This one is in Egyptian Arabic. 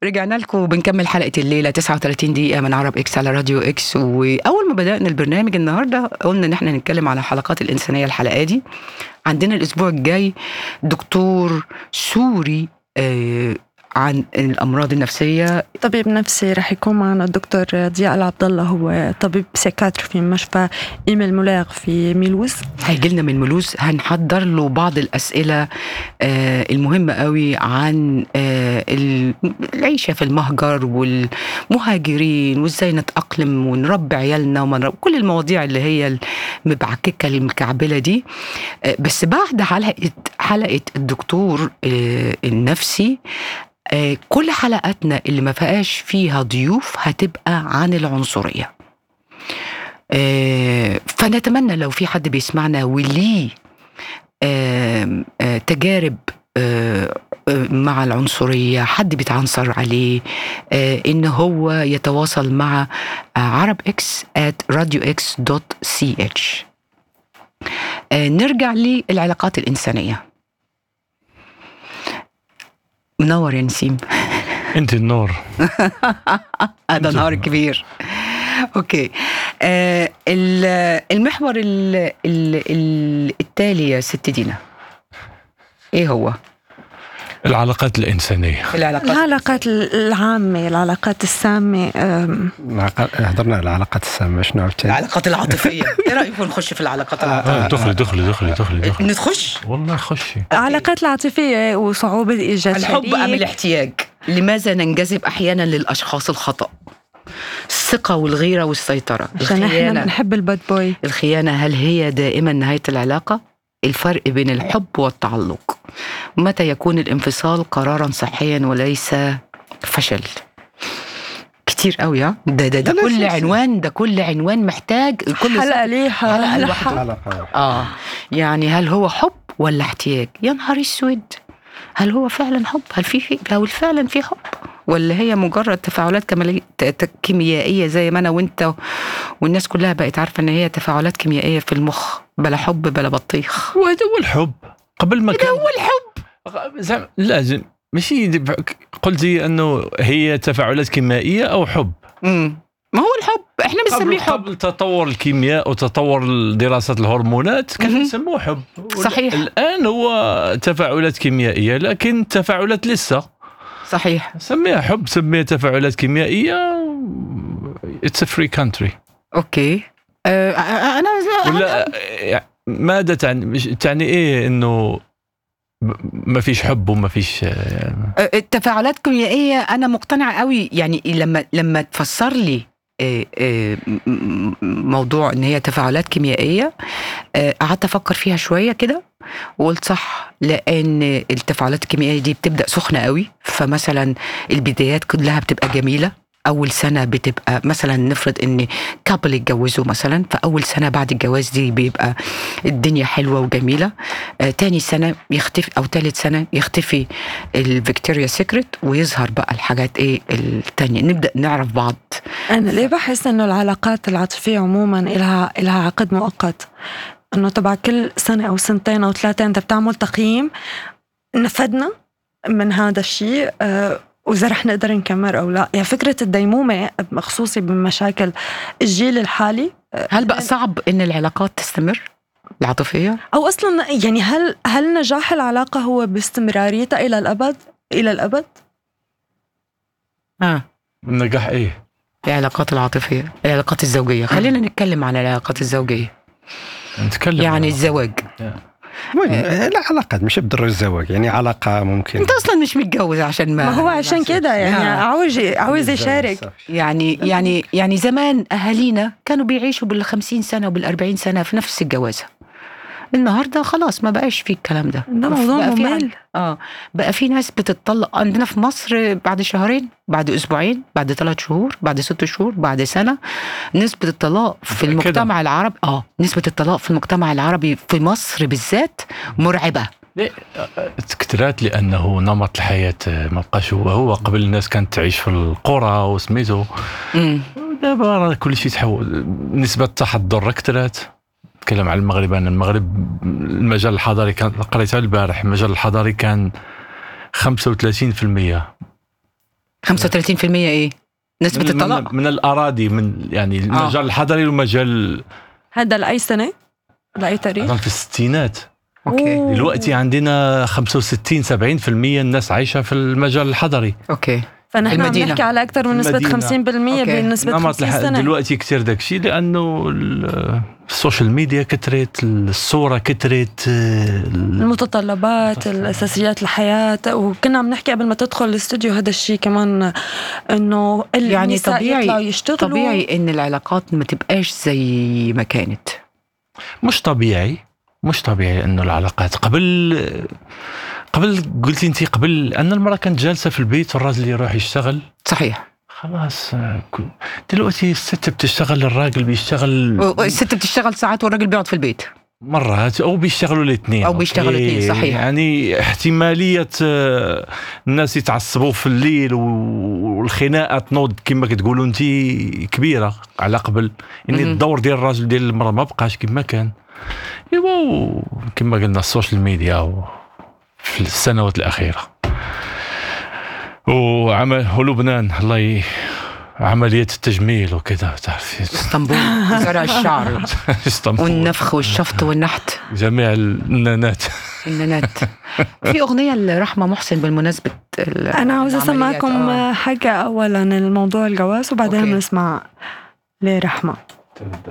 رجعنا لكم وبنكمل حلقة الليلة 39 دقيقة من عرب اكس على راديو اكس وأول ما بدأنا البرنامج النهاردة قلنا إن احنا نتكلم على حلقات الإنسانية الحلقة دي عندنا الأسبوع الجاي دكتور سوري آه عن الأمراض النفسية طبيب نفسي رح يكون معنا الدكتور ضياء العبد الله هو طبيب سيكاتر في مشفى ايميل مولاغ في ميلوز هيجي لنا من ملوز هنحضر له بعض الأسئلة آه المهمة قوي عن آه ال- العيشة في المهجر والمهاجرين وازاي نتأقلم ونربي عيالنا وما نربي كل المواضيع اللي هي المبعككة المكعبلة دي آه بس بعد حلقة حلقة الدكتور آه النفسي آه، كل حلقاتنا اللي ما فيهاش فيها ضيوف هتبقى عن العنصرية آه، فنتمنى لو في حد بيسمعنا وليه آم، آه، تجارب آه، آه، مع العنصرية حد بيتعنصر عليه آه، إن هو يتواصل مع عرب اكس at radiox.ch آه، نرجع للعلاقات الإنسانية منور يا نسيم انت النور هذا نهار كبير اوكي آه ال- المحور ال ال ال التالي يا ست دينا ايه هو العلاقات الانسانيه العلاقات العلاقات العامة العلاقات السامة أم، العلاقات- هضرنا على العلاقات السامة شنو عرفتي؟ العلاقات العاطفيه ايه رايكم نخش في العلاقات العاطفيه آه، دخلي دخلي دخلي دخلي دخلي نخش والله خشي العلاقات العاطفية وصعوبة إيجاد الحب ام شريك. الاحتياج لماذا ننجذب احيانا للاشخاص الخطا الثقه والغيره والسيطره عشان احنا الخيانه بنحب الباد بوي الخيانة هل هي دائما نهاية العلاقة؟ الفرق بين الحب والتعلق متى يكون الانفصال قرارا صحيا وليس فشل كتير قوي ها ده ده, ده لا، لا، كل شيء- عنوان ده كل عنوان محتاج كل حلقة ليه حلقة لوحده. علاقة اه يعني هل هو حب ولا احتياج يا نهار اسود هل هو فعلا حب هل في في هل فعلا في حب ولا هي مجرد تفاعلات كمالي- ت- ت- كيميائيه زي ما انا وانت والناس كلها بقت عارفه ان هي تفاعلات كيميائيه في المخ بلا حب بلا بطيخ وهذا هو الحب قبل ما كان هو الحب زعما لازم ماشي دب- قلتي انه هي تفاعلات كيميائيه او حب امم ما هو الحب احنا بنسميه قبل, حب قبل تطور الكيمياء وتطور دراسه الهرمونات كان مهم. يسموه حب صحيح. الان هو تفاعلات كيميائيه لكن تفاعلات لسه صحيح سميها حب سميها تفاعلات كيميائيه اتس ا فري كانتري اوكي آه انا ولا يعني ماذا تعني مش- تعني ايه انه ب- ما فيش حب وما فيش آه، آه، التفاعلات الكيميائيه انا مقتنعه قوي يعني لما لما تفسر لي آه، آه، م- م- موضوع ان هي تفاعلات كيميائيه آه، قعدت افكر فيها شويه كده وقلت صح لان التفاعلات الكيميائيه دي بتبدا سخنه قوي فمثلا البدايات كلها بتبقى جميله اول سنه بتبقى مثلا نفرض ان كابل اتجوزوا مثلا فاول سنه بعد الجواز دي بيبقى الدنيا حلوه وجميله آه تاني سنه يختفي او تالت سنه يختفي الفيكتوريا سيكريت ويظهر بقى الحاجات ايه التانية نبدا نعرف بعض أنا ليه بحس إنه العلاقات العاطفية عموما إلها إلها عقد مؤقت إنه تبع كل سنة أو سنتين أو ثلاثة أنت بتعمل تقييم نفدنا من هذا الشيء آه، وإذا رح نقدر نكمل أو لا يعني فكرة الديمومة خصوصي بمشاكل الجيل الحالي آه، هل بقى صعب ان العلاقات تستمر العاطفيه أو أصلا يعني هل هل نجاح العلاقة هو باستمراريتها إلى الأبد إلى الأبد اه النجاح ايه؟ العلاقات العاطفيه العلاقات الزوجيه خلينا نتكلم عن العلاقات الزوجيه نتكلم يعني عن- الزواج وين لا علاقات مش بالضرورة الزواج يعني علاقة ممكن انت اصلا مش متجوز عشان ما ما هو عشان كده يعني آه. عاوز عاوز يشارك يعني يعني يعني زمان اهالينا كانوا بيعيشوا بال 50 سنه وبال 40 سنه في نفس الجوازه النهارده خلاص ما بقاش في الكلام ده ده موضوع بقى في ممل اه بقى في ناس بتطلق عندنا في مصر بعد شهرين بعد اسبوعين بعد ثلاث شهور بعد ست شهور بعد سنه نسبه الطلاق في كده. المجتمع العربي اه نسبه الطلاق في المجتمع العربي في مصر بالذات مرعبه ليه؟ تكترات لانه نمط الحياه ما بقاش هو هو قبل الناس كانت تعيش في القرى وسميتو امم دابا راه كل شيء تحول نسبه التحضر كثرات نتكلم على المغرب انا المغرب المجال الحضاري كان قريتها البارح المجال الحضاري كان 35% 35% ايه نسبه من, الطلاق من, من الاراضي من يعني المجال الحضري والمجال هذا لاي سنه؟ لاي تاريخ؟ اظن في الستينات اوكي أوه. دلوقتي عندنا 65 70% الناس عايشه في المجال الحضري اوكي فنحن عم المدينة. نحكي على اكثر من نسبه المدينة. 50% أوكي. بنسبه نمط 50 الح- سنه دلوقتي كثير داك الشيء لانه ال- السوشيال ميديا كترت الصوره كترت ال- المتطلبات الاساسيات الحياه وكنا عم نحكي قبل ما تدخل الاستوديو هذا الشيء كمان انه يعني النساء طبيعي- يطلعوا يشتغلوا طبيعي ان العلاقات ما تبقاش زي ما كانت مش طبيعي مش طبيعي انه العلاقات قبل قبل قلتي انت قبل ان المراه كانت جالسه في البيت والراجل يروح يشتغل صحيح خلاص ك- دلوقتي الست بتشتغل الراجل بيشتغل الست بتشتغل ساعات والراجل بيقعد في البيت مرات او بيشتغلوا الاثنين أو بيشتغلوا أوكي. الاثنين، صحيح. يعني احتماليه آه، الناس يتعصبوا في الليل و- والخناقه تنوض كما كتقولوا انت كبيره على قبل يعني مهم. الدور ديال الراجل ديال المراه ما بقاش كما كان ايوا كما قلنا السوشيال ميديا و- في السنوات الاخيره وعمل ولبنان الله ي... عمليه التجميل وكذا تعرفي اسطنبول وزرع الشعر اسطنبول والنفخ والشفط والنحت جميع النانات النانات في اغنيه لرحمه محسن بالمناسبه ال- انا عاوزه العمليات. اسمعكم آه. حاجه اولا الموضوع الجواز وبعدين أوكي. بنسمع لرحمه تبدأ.